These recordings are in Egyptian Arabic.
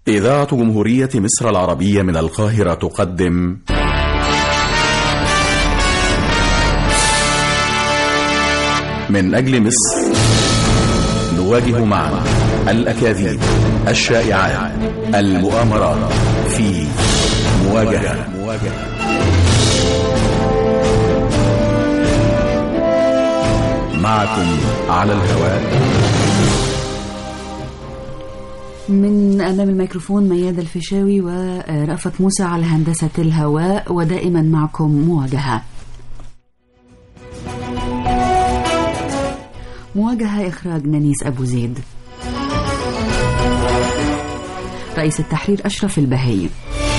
إذاعة جمهورية مصر العربية من القاهرة تقدم من أجل مصر نواجه معا الأكاذيب الشائعات المؤامرات في مواجهة معكم على الهواء من أمام الميكروفون مياد الفيشاوي ورأفت موسى على هندسة الهواء ودائما معكم مواجهة مواجهة إخراج نانيس أبو زيد رئيس التحرير أشرف البهي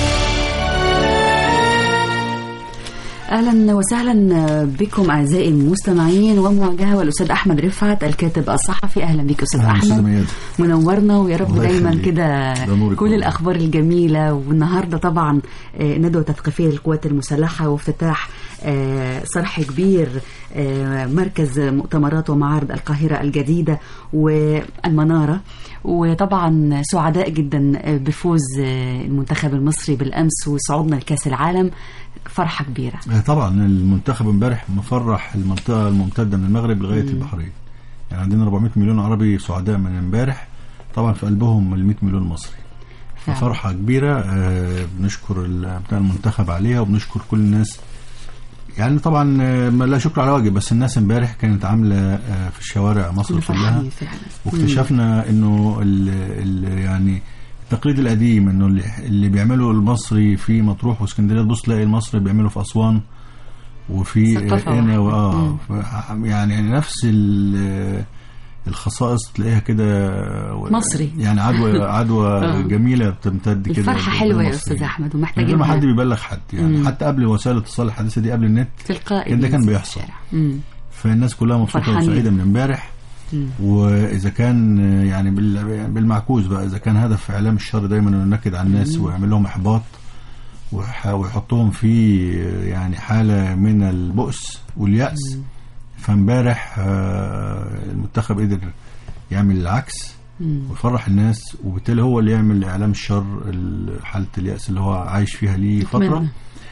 اهلا وسهلا بكم اعزائي المستمعين ومواجهه والاستاذ احمد رفعت الكاتب الصحفي اهلا بك استاذ أهلا أستاذ احمد مياد. منورنا ويا رب الله دايما يخليك. كده ده نورك كل والله. الاخبار الجميله والنهارده طبعا آه، ندوه تثقيفيه للقوات المسلحه وافتتاح آه، صرح كبير آه، مركز مؤتمرات ومعارض القاهره الجديده والمناره وطبعا سعداء جدا بفوز آه، المنتخب المصري بالامس وصعودنا لكاس العالم فرحه كبيره آه، طبعا المنتخب امبارح مفرح المنطقه الممتده من المغرب لغايه البحرين يعني عندنا 400 مليون عربي سعداء من امبارح طبعا في قلبهم ال 100 مليون مصري فعلا. فرحه كبيره آه، بنشكر ال- بتاع المنتخب عليها وبنشكر كل الناس يعني طبعا آه، ما لا شكر على واجب بس الناس امبارح كانت عامله آه، في الشوارع مصر كل كلها فرحانين فعلا واكتشفنا انه ال ال يعني التقليد القديم انه اللي, اللي بيعمله المصري في مطروح واسكندريه تبص تلاقي المصري بيعمله في اسوان وفي ثقافة هنا واحدة. واه ف- يعني نفس ال- الخصائص تلاقيها كده مصري. يعني عدوى عدوى آه. جميله بتمتد كده الفرحه حلوه يا بالمصريين. استاذ احمد من غير ومحتاجين ما حد بيبلغ حد يعني مم. حتى قبل وسائل الاتصال الحديثه دي قبل النت تلقائي كان ده كان بينزل بيحصل. الشارع. مم. فالناس كلها مبسوطه فرحانين. وسعيده من امبارح مم. واذا كان يعني بال- بالمعكوس بقى اذا كان هدف اعلام الشر دايما انه ينكد على الناس ويعمل لهم احباط ويح- ويحطهم في يعني حاله من البؤس والياس فامبارح آه، المنتخب قدر يعمل العكس مم. ويفرح الناس وبالتالي هو اللي يعمل اعلام الشر ال- حاله الياس اللي هو عايش فيها ليه فتره أتمنى.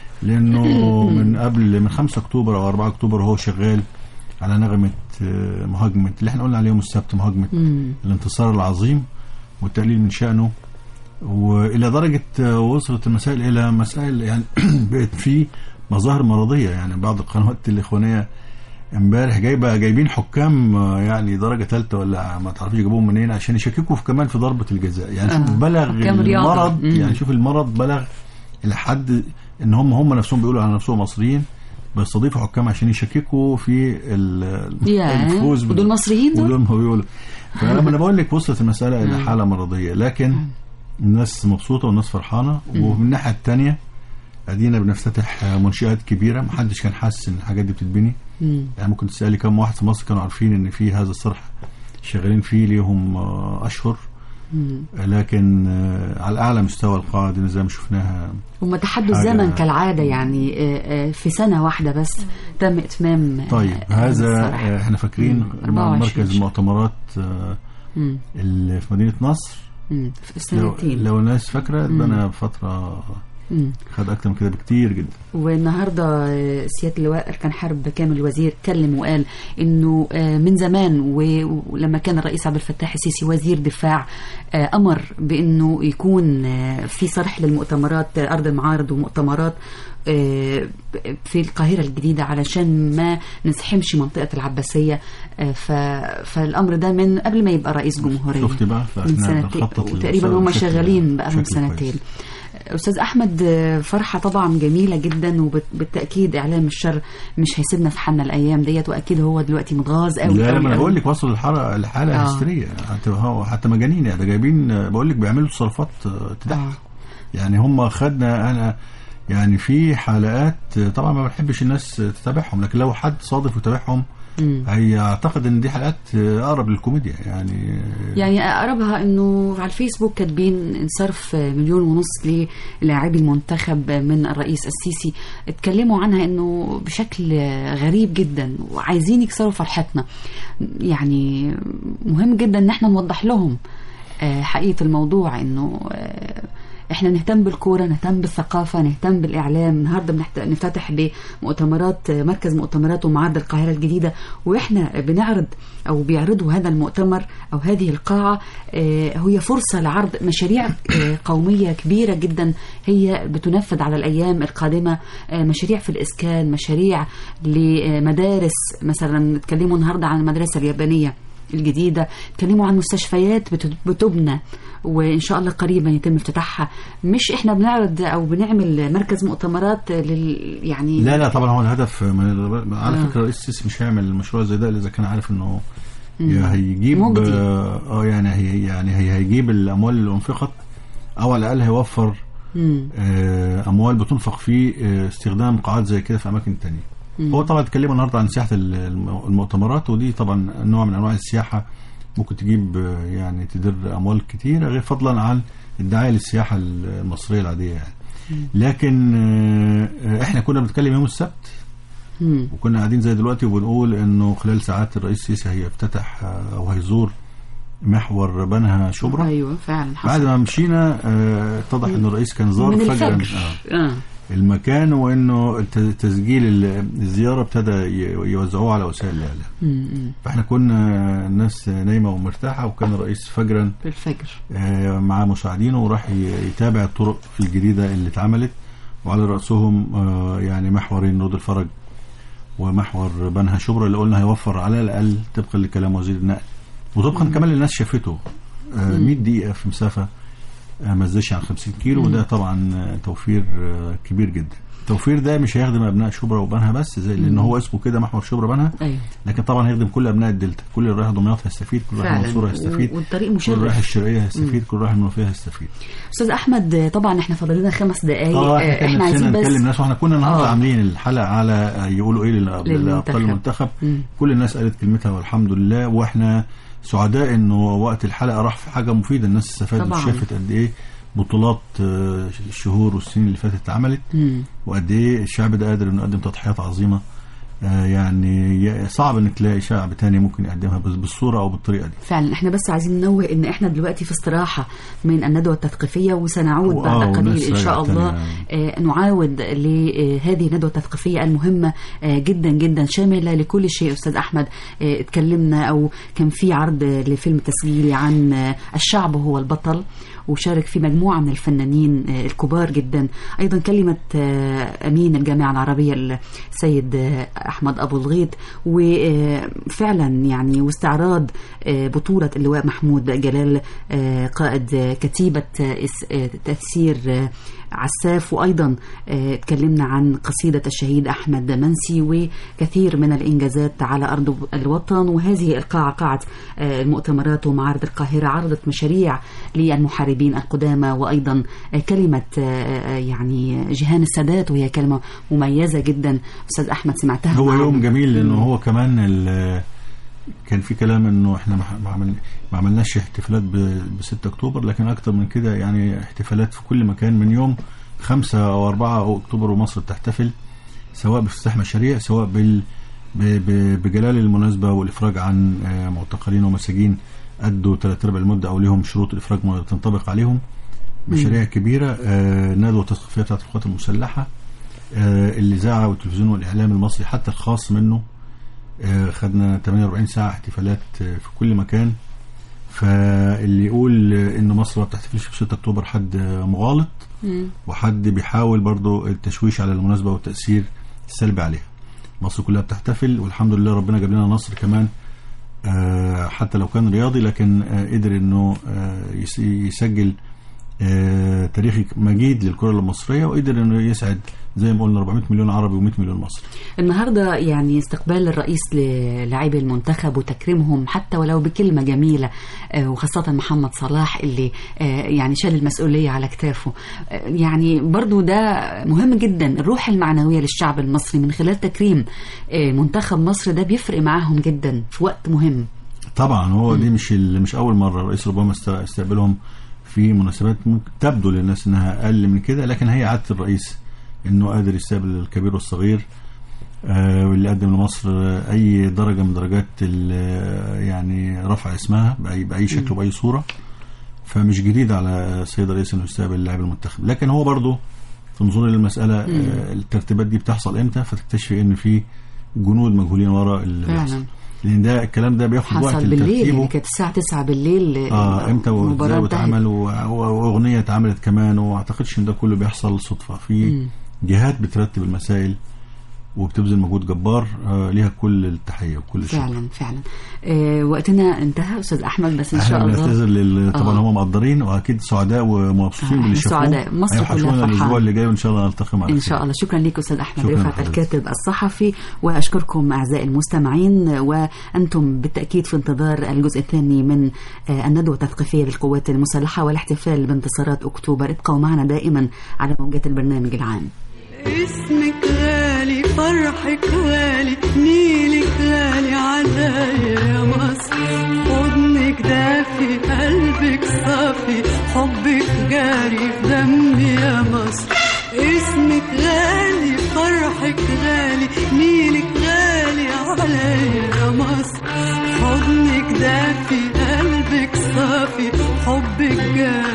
لانه من قبل من 5 اكتوبر او 4 اكتوبر هو شغال على نغمه آه، مهاجمه اللي احنا قلنا عليه يوم السبت مهاجمه مم. الانتصار العظيم والتقليل من شأنه والى درجه آه، وصلت المسائل الى مسائل يعني بقت في مظاهر مرضيه يعني بعض القنوات الاخوانيه امبارح جايبه جايبين حكام آه، يعني درجه ثالثه ولا ما تعرفيش جابوهم منين عشان يشككوا في كمان في ضربه الجزاء يعني شوف آه، بلغ حكام رياضة. المرض مم. يعني شوف المرض بلغ الى حد ان هم هم نفسهم بيقولوا على نفسهم مصريين بيستضيفوا حكام عشان يشككوا في ال- يا الفوز بال- ودول مصريين دول ودول ما بيقولوا فلما انا بقول لك وصلت المساله الى حاله مرضيه لكن الناس مبسوطه والناس فرحانه ومن الناحيه الثانيه ادينا بنفتتح منشات كبيره ما حدش كان حاسس ان الحاجات دي بتتبني مم. يعني ممكن تسالي كم واحد في مصر كانوا عارفين ان في هذا الصرح شغالين فيه ليهم آه، اشهر مم. لكن آه، على اعلى مستوى القاعده زي ما شفناها هم تحدوا حاجة- الزمن كالعاده يعني آه، آه، في سنه واحده بس تم اتمام آه، طيب هذا هذا الصرح. آه، احنا فاكرين مم. مع 24 مركز شهر. المؤتمرات آه، مم. اللي في مدينه نصر مم. في لو, سنتين لو الناس فاكره ده انا فتره مم. خد اكتر من كده بكتير جدا والنهارده آه، سياده اللواء اركان حرب كامل الوزير اتكلم وقال انه آه، من زمان و- ولما كان الرئيس عبد الفتاح السيسي وزير دفاع آه، امر بانه يكون آه، في صرح للمؤتمرات آه، ارض المعارض ومؤتمرات آه، في القاهره الجديده علشان ما نزحمش منطقه العباسيه آه، ف- فالامر ده من قبل ما يبقى رئيس جمهوريه شفت بقى من فاحنا سنتين بنخطط وتقريبا للمستقبل هم بشكل- شغالين بقى من بشكل سنتين كويس. استاذ احمد آه، فرحه طبعا جميله جدا وبالتاكيد اعلام الشر مش هيسيبنا في حالنا الايام ديت واكيد هو دلوقتي متغاظ قوي لا قوي لا ما انا قوي. بقول لك وصلوا الحاله الحاله آه. هستيريه حتى هو حتى مجانين يعني ده جايبين آه، بقول لك بيعملوا تصرفات آه، تضحك آه. يعني هم خدنا انا يعني في حلقات آه، طبعا ما بنحبش الناس آه، تتابعهم لكن لو حد صادف وتابعهم مم. هيعتقد ان دي حلقات آه، اقرب للكوميديا يعني يعني اقربها انه على الفيسبوك كاتبين انصرف مليون ونص للاعبي المنتخب من الرئيس السيسي اتكلموا عنها انه بشكل غريب جدا وعايزين يكسروا فرحتنا يعني مهم جدا ان احنا نوضح لهم آه، حقيقة الموضوع انه آه، احنا نهتم بالكوره نهتم بالثقافه نهتم بالاعلام النهارده بنحت- نفتتح بمؤتمرات آه، مركز مؤتمرات ومعرض القاهره الجديده واحنا بنعرض او بيعرضوا هذا المؤتمر او هذه القاعه آه، هي فرصه لعرض مشاريع آه، قوميه كبيره جدا هي بتنفذ على الايام القادمه آه، مشاريع في الاسكان مشاريع لمدارس مثلا اتكلموا النهارده عن المدرسه اليابانيه الجديده اتكلموا عن مستشفيات بت- بتبنى وان شاء الله قريبا يتم افتتاحها مش احنا بنعرض او بنعمل مركز مؤتمرات لل يعني لا لا طبعا هو الهدف من على آه. فكره الرئيس السيسي مش هيعمل مشروع زي ده الا اذا كان عارف انه يا هيجيب مجدي. اه آه، يعني هي يعني هي هيجيب الاموال اللي انفقت او على الاقل هيوفر مم. آه، اموال بتنفق في آه، استخدام قاعات زي كده في اماكن تانية هو طبعا اتكلموا النهارده عن سياحه الم- المؤتمرات ودي طبعا نوع من انواع السياحه ممكن تجيب آه، يعني تدر اموال كتيره غير فضلا عن الدعايه للسياحه المصريه العاديه يعني لكن آه، آه، احنا كنا بنتكلم يوم السبت مم. وكنا قاعدين زي دلوقتي وبنقول انه خلال ساعات الرئيس السيسي هيفتتح آه، او هيزور محور بنها شبرا ايوه فعلا بعد حصل ما مشينا آه، اتضح ان الرئيس كان زار من فجرا الفجر آه، آه. المكان وانه الت- تسجيل ال- الزياره ابتدى ي- يوزعوه على وسائل الاعلام مم. مم. فاحنا كنا الناس نايمه ومرتاحه وكان الرئيس فجرا في الفجر آه، مع مساعدينه وراح ي- يتابع الطرق الجديده اللي اتعملت وعلى راسهم آه، يعني محورين رود الفرج ومحور بنها شبرا اللي قلنا هيوفر على الاقل طبقا لكلام وزير النقل وطبقا كمان الناس شافته آه، 100 دقيقه في مسافه آه، ما تزيدش عن 50 كيلو وده طبعا آه، توفير آه، كبير جدا التوفير ده مش هيخدم ابناء شبرا وبنها بس زي لان هو اسمه كده محور شبرا بنها ايوه لكن طبعا هيخدم كل ابناء الدلتا كل اللي رايح دمياط هيستفيد كل اللي رايح فعلا المنصوره هيستفيد و- والطريق كل اللي رايح مشرف الشرقيه هيستفيد كل اللي رايح المنوفيه هيستفيد استاذ احمد طبعا احنا فاضل لنا خمس دقائق اه آه، احنا كان احنا نفسنا عايزين نتكلم بس الناس واحنا كنا النهارده آه. عاملين الحلقه على آه، يقولوا ايه لل- للمنتخب. لابطال المنتخب مم. كل الناس قالت كلمتها والحمد لله واحنا سعداء انه وقت الحلقه راح في حاجه مفيده الناس استفادت طبعاً. وشافت قد ايه بطولات آه، الشهور والسنين اللي فاتت اتعملت مم. وقد ايه الشعب ده قادر انه يقدم تضحيات عظيمه آه، يعني ي- صعب انك تلاقي شعب تاني ممكن يقدمها بس بالصوره او بالطريقه دي فعلا احنا بس عايزين ننوه ان احنا دلوقتي في استراحه من الندوه التثقيفيه وسنعود وآه، بعد قليل والناس ان شاء راجعة الله تاني آه نعاود لهذه الندوه التثقيفيه المهمه آه جدا جدا شامله لكل شيء استاذ احمد آه اتكلمنا او كان في عرض لفيلم تسجيلي عن آه الشعب هو البطل وشارك في مجموعه من الفنانين آه الكبار جدا ايضا كلمه آه امين الجامعه العربيه السيد آه احمد ابو الغيط وفعلا يعني واستعراض آه، بطولة اللواء محمود جلال آه، قائد آه، كتيبة آه، إس- آه، تأثير آه، عساف وأيضا آه، اتكلمنا عن قصيدة الشهيد أحمد منسي وكثير من الإنجازات على أرض الوطن وهذه القاعة قاعة آه، المؤتمرات ومعارض القاهرة عرضت مشاريع للمحاربين القدامى وأيضا آه، كلمة آه، آه، يعني جيهان السادات وهي كلمة مميزة جدا أستاذ أحمد سمعتها هو معانا. يوم جميل لانه هو كمان ال- كان في كلام انه احنا ما ما عمل ما عملناش احتفالات ب 6 اكتوبر لكن اكتر من كده يعني احتفالات في كل مكان من يوم 5 او 4 اكتوبر ومصر بتحتفل سواء بافتتاح مشاريع سواء بال ب- ب- بجلال المناسبه والافراج عن آه، معتقلين ومساجين ادوا ثلاث ارباع المده او ليهم شروط الافراج ما تنطبق عليهم مشاريع كبيره آه، ندوه تثقيفيه بتاعت القوات المسلحه آه، الاذاعه والتلفزيون والاعلام المصري حتى الخاص منه آه، خدنا 48 ساعه احتفالات آه، في كل مكان فاللي يقول آه، ان مصر ما بتحتفلش ب 6 اكتوبر حد آه، مغالط مم. وحد بيحاول برضو التشويش على المناسبه والتاثير السلبي عليها مصر كلها بتحتفل والحمد لله ربنا جاب لنا نصر كمان آه، حتى لو كان رياضي لكن آه، قدر انه آه، يس- يسجل آه، تاريخ مجيد للكره المصريه وقدر انه يسعد زي ما قلنا 400 مليون عربي و100 مليون مصري النهارده يعني استقبال الرئيس للاعبي المنتخب وتكريمهم حتى ولو بكلمه جميله آه، وخاصه محمد صلاح اللي آه، يعني شال المسؤوليه على كتافه آه، يعني برضو ده مهم جدا الروح المعنويه للشعب المصري من خلال تكريم آه، منتخب مصر ده بيفرق معاهم جدا في وقت مهم طبعا هو دي مش ال- مش اول مره الرئيس ربما است- استقبلهم في مناسبات ممكن تبدو للناس انها اقل من كده لكن هي عاده الرئيس انه قادر يستقبل الكبير والصغير آه، واللي قدم لمصر آه، اي درجه من درجات ال- آه، يعني رفع اسمها باي باي شكل وباي صوره فمش جديد على السيد رئيس انه يستقبل اللاعب المنتخب لكن هو برضه تنظر للمساله آه، الترتيبات دي بتحصل امتى فتكتشفي ان في جنود مجهولين ورا اللي فعلاً. بيحصل لان ده الكلام ده بياخد وقت حصل بالليل لترتيبه يعني كانت الساعه 9 بالليل اه امتى وازاي المباراة واتعمل و- و- واغنيه اتعملت كمان وما اعتقدش ان ده كله بيحصل صدفه في جهات بترتب المسائل وبتبذل مجهود جبار آه ليها كل التحيه وكل الشكر فعلا فعلا آه وقتنا انتهى استاذ احمد بس ان شاء احنا الله بنعتذر لل... طبعا آه. هم مقدرين واكيد سعداء ومبسوطين آه، باللي إحنا شافوه سعداء. مصر كلها هيوحشونا فرحانة. الاسبوع اللي جاي وان شاء الله نلتقي معاكم ان شاء الله شكرا لك استاذ احمد شكراً رفعت لحضرتك. الكاتب الصحفي واشكركم اعزائي المستمعين وانتم بالتاكيد في انتظار الجزء الثاني من آه، الندوه التثقيفيه للقوات المسلحه والاحتفال بانتصارات اكتوبر ابقوا معنا دائما على موجات البرنامج العام اسمك غالي فرحك غالي نيلك غالي عليا يا مصر حضنك دافي قلبك صافي حبك جاري في دمي يا مصر اسمك غالي فرحك غالي نيلك غالي عليا يا مصر حضنك دافي قلبك صافي حبك جاري